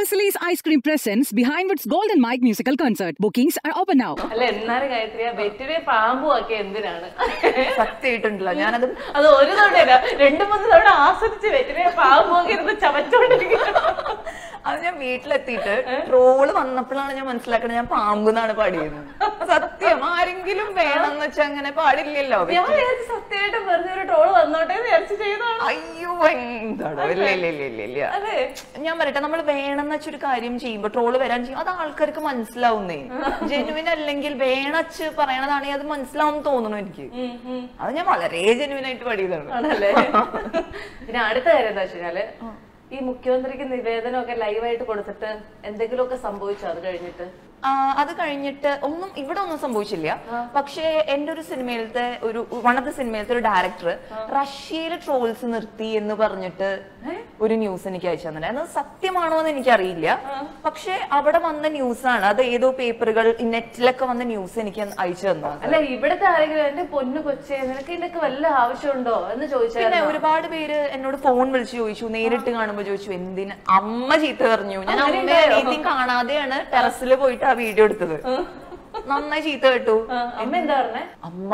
Merciless Ice Cream presents Behindwood's Golden Mike musical concert. Bookings are open now. അല്ല എന്നാലും ഗായത്രി വെറ്റിനെ പാമ്പും ഒക്കെ എന്തിനാണ് സത്യമായിട്ടുണ്ടല്ലോ ഞാനത് അത് ഒരു തവണയല്ല രണ്ടു മൂന്ന് തവണ ആസ്വദിച്ച് വെറ്റിനെ പാമ്പും ഒക്കെ ഇരുന്ന് ചവച്ചോണ്ടിരിക്കുന്നു അത് ഞാൻ വീട്ടിലെത്തിയിട്ട് ട്രോള് വന്നപ്പോഴാണ് ഞാൻ മനസ്സിലാക്കണത് ഞാൻ പാമ്പ് എന്നാണ് പാടിയത് സത്യം ആരെങ്കിലും വേണമെന്ന് വെച്ചാൽ അങ്ങനെ പാടില്ലല്ലോ ഞാൻ വിചാരിച്ചു സത്യമായിട്ട് വെറുതെ ഒരു ട്രോള് വന്നോട്ടെ എന്ന് വിചാരിച്ചു ചെയ്തതാണ് അയ്യോ എന്താടോ ഇല്ല ഇല്ല ഇല്ല ഇല്ല ഇല്ല അതെ ഞാൻ പറയട്ടെ നമ്മൾ വേണമെന്ന് വെച്ചൊരു കാര്യം ചെയ്യുമ്പോ ട്രോള് വരാൻ ചെയ്യും അത് ആൾക്കാർക്ക് മനസ്സിലാവുന്നേ ജെനുവിൻ അല്ലെങ്കിൽ വേണച്ച് പറയണതാണെങ്കിൽ അത് മനസ്സിലാവും തോന്നുന്നു എനിക്ക് ഉം, ഉം. അത് ഞാൻ വളരെ ജെനുവിൻ ആയിട്ട് പാടിയതാണ് ആണല്ലേ പിന്നെ അടുത്ത കാര്യം എന്താ വെച്ചാല് ഈ മുഖ്യമന്ത്രിക്ക് നിവേദനമൊക്കെ ലൈവായിട്ട് കൊടുത്തിട്ട് എന്തെങ്കിലുമൊക്കെ സംഭവിച്ചോ അത് കഴിഞ്ഞിട്ട് ആ, അത് കഴിഞ്ഞിട്ട് ഒന്നും ഇവിടെ ഒന്നും സംഭവിച്ചില്ല പക്ഷേ എന്റെ ഒരു സിനിമയിലത്തെ ഒരു വൺ ഓഫ് ദ സിനിമയിലത്തെ ഒരു ഡയറക്ടർ റഷ്യയിലെ ട്രോൾസ് നിർത്തി എന്ന് പറഞ്ഞിട്ട് ഒരു ന്യൂസ് എനിക്ക് അയച്ചു തന്നെ അത് സത്യമാണോ എന്ന് എനിക്കറിയില്ല പക്ഷെ അവിടെ വന്ന ന്യൂസാണ് അത് ഏതോ പേപ്പറുകൾ നെറ്റിലൊക്കെ വന്ന ന്യൂസ് എനിക്ക് അയച്ചു തന്നതാണ് അല്ല ഇവിടുത്തെ ആരെങ്കിലും എന്റെ പൊന്നു കൊച്ചേ നിനക്ക് ഇതിനൊക്കെ വല്ല ആവശ്യമുണ്ടോ എന്ന് പിന്നെ ചോദിച്ചാൽ ഒരുപാട് പേര് എന്നോട് ഫോൺ വിളിച്ച് ചോദിച്ചു നേരിട്ട് കാണുമ്പോ ചോദിച്ചു എന്തിന് അമ്മ ചീത്ത പറഞ്ഞു ഞാൻ അങ്ങനെ അമ്മ ഉണ്ടായോ? അനിയത്തിയും കാണാതെയാണ് ടെറസിൽ പോയിട്ട് ആ വീഡിയോ എടുത്തത് നന്നായി ചീത്ത കേട്ടു അമ്മ എന്താ പറഞ്ഞേ അമ്മ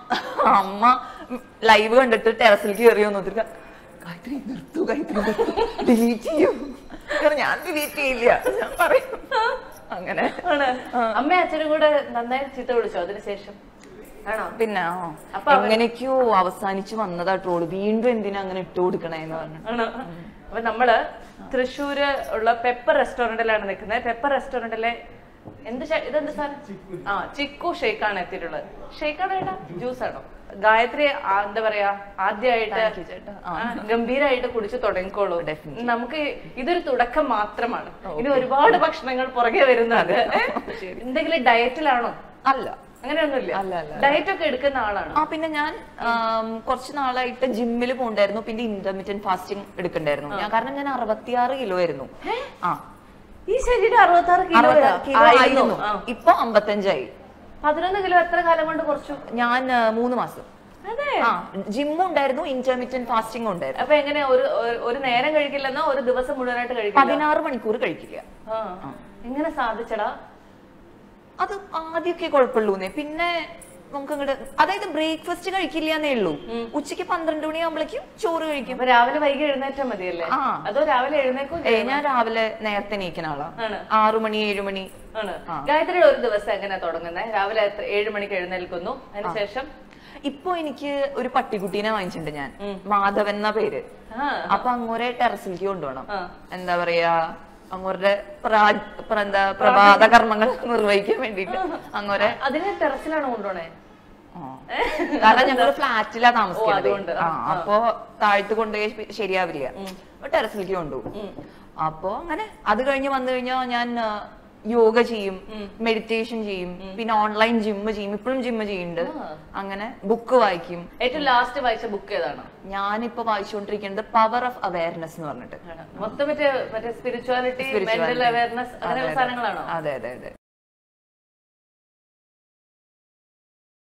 അമ്മ ലൈവ് കണ്ടിട്ട് ടെറസിലേക്ക് കയറി വന്നു ഗായത്രി നിർത്തു ഗായത്രി ഡിലീറ്റ് ചെയ്യൂ കാരണം ഞാൻ ഡിലീറ്റ് ചെയ്യില്ല ഞാൻ പറയും അങ്ങനെ ആണ് അമ്മ അച്ഛനും കൂടെ നന്നായി ചീത്ത വിളിച്ചോ അതിനുശേഷം ആണോ പിന്നെ ആ, അപ്പൊ അവര്- എങ്ങനെയൊക്കെയോ അവസാനിച്ച് വന്നതാ ട്രോള് വീണ്ടും എന്തിനാ അങ്ങനെ ഇട്ട് കൊടുക്കണേന്ന് പറഞ്ഞു ആണോ അപ്പൊ നമ്മള് തൃശ്ശൂര് ഉള്ള പെപ്പർ റെസ്റ്റോറന്റിലാണ് നിൽക്കുന്നത് പെപ്പർ റെസ്റ്റോറന്റിലെ എന്ത് ഷേ- ഇതെന്ത് സാധനം ആ ചിക്കു ഷേക്കാണ് എത്തിയിട്ടുള്ളത് ഷേക്കാണോ ഏട്ടാ ജ്യൂസ് ആണോ ഗായത്രി ആ, എന്താ പറയാ ആദ്യമായിട്ട് Thank you ചേട്ടാ. ആ. ആ, ഗംഭീരായിട്ട് കുടിച്ചു തുടങ്ങിക്കോളൂ Definitely. നമുക്ക് ഇതൊരു തുടക്കം മാത്രമാണ് ഇനി ഒരുപാട് ഭക്ഷണങ്ങൾ പുറകെ വരുന്നുണ്ട് ഏ? എന്തെങ്കിലും ഡയറ്റിലാണോ അല്ല അങ്ങനെയൊന്നുമില്ല അല്ല, അല്ല, അല്ല. ഡയറ്റ് ഒക്കെ എടുക്കുന്ന ആളാണ് ആ പിന്നെ ഞാൻ ആം, കുറച്ച് നാളായിട്ട് ജിമ്മിൽ പോണ്ടായിരുന്നു പിന്നെ ഇന്റർമീഡിയറ്റ് ഫാസ്റ്റിംഗ് എടുക്കണ്ടായിരുന്നു ഞാൻ കാരണം ഞാൻ അറുപത്തിയാറ് കിലോ ആയിരുന്നു ആ ഈ ശരീരം അറുപത്തി ആറ് കിലോ അറുപത്താറ് കിലോ ആയിരുന്നു ഇപ്പൊ അമ്പത്തഞ്ചായി പതിനൊന്ന് കിലോ എത്ര കാലം കൊണ്ട് കുറച്ചു ഞാൻ ആ, മൂന്ന് മാസം അതെ ആ ജിമ്മും ഉണ്ടായിരുന്നു ഇന്റർമീഡിയറ്റ് ഫാസ്റ്റിംഗ് ഉണ്ടായിരുന്നു അപ്പൊ എങ്ങനെ ഒരു ഒരു- ഒരു നേരം കഴിക്കില്ലെന്നോ ഒരു ദിവസം മുഴുവനായിട്ട് കഴിക്കില്ല പതിനാറ് മണിക്കൂർ കഴിക്കില്ല ആ. എങ്ങനെ സാധിച്ചടാ അത് ആദ്യമൊക്കെ കുഴപ്പമുള്ളൂന്നേ പിന്നെ നമുക്ക് ഇങ്ങോട്ട് അതായത് ബ്രേക്ക്ഫാസ്റ്റ് കഴിക്കില്ല എന്നേ ഉള്ളൂ ഉച്ചയ്ക്ക് പന്ത്രണ്ട് മണിയാകുമ്പോഴേക്കും ചോറ് കഴിക്കും അപ്പൊ രാവിലെ വൈകി എഴുന്നേറ്റാ മതിയല്ലേ ആ. അതോ രാവിലെ എഴുന്നേക്കും ഏ ഞാൻ രാവിലെ നേരത്തെ നീക്കുന്ന ആളാ ആണ്. ആറു മണി ഏഴു മണി ആണ് ഗായത്രിയുടെ ഒരു ദിവസം എങ്ങനെ തുടങ്ങുന്നത് രാവിലെ എത്ര ഏഴ് മണിക്ക് എഴുന്നേൽക്കുന്നു അതിനുശേഷം ഇപ്പൊ എനിക്ക് ഒരു പട്ടിക്കുട്ടീനെ വാങ്ങിച്ചിട്ടുണ്ട് ഞാൻ മാധവൻ എന്ന പേര് ആ അപ്പൊ അങ്ങോരെ ടെറസിലേക്ക് കൊണ്ടുപോകണം ആ. എന്താ പറയാ അങ്ങോരുടെ പ്രാ- പ്ര- എന്താ പ്രഭാത കർമ്മങ്ങൾ നിർവഹിക്കാൻ വേണ്ടിട്ട് അങ്ങോരെ അതിനെ ടെറസിലാണ് കൊണ്ടുപോണേ ആ. കാരണം ഞങ്ങള് ഫ്ലാറ്റിലാ ഓ, താമസിക്കുന്നത് അതുകൊണ്ട്. ആ, അപ്പൊ താഴത്ത് കൊണ്ടുപോയി പി- ശരിയാവില്ല അപ്പൊ ടെറസിലേക്ക് കൊണ്ടുപോകും അപ്പൊ അങ്ങനെ അത് കഴിഞ്ഞ് വന്നു കഴിഞ്ഞാൽ ഞാൻ ആ, യോഗ ചെയ്യും മെഡിറ്റേഷൻ ചെയ്യും പിന്നെ ഓൺലൈൻ ജിമ്മ് ചെയ്യും ഇപ്പോഴും ജിമ്മ് ചെയ്യുന്നുണ്ട് അങ്ങനെ ബുക്ക് വായിക്കും ഏറ്റവും ലാസ്റ്റ് വായിച്ച ബുക്ക് ഏതാണ് ഞാനിപ്പോ വായിച്ചുകൊണ്ടിരിക്കുന്നത് പവർ ഓഫ് അവയർനെസ് എന്ന് പറഞ്ഞിട്ട് മൊത്തം മറ്റേ മറ്റേ സ്പിരിച്വാലിറ്റി മെന്റൽ Spirituality. അവയർനെസ് അങ്ങനെയുള്ള അതെ, അതെ. സാധനങ്ങളാണോ അതെ അതെ അതെ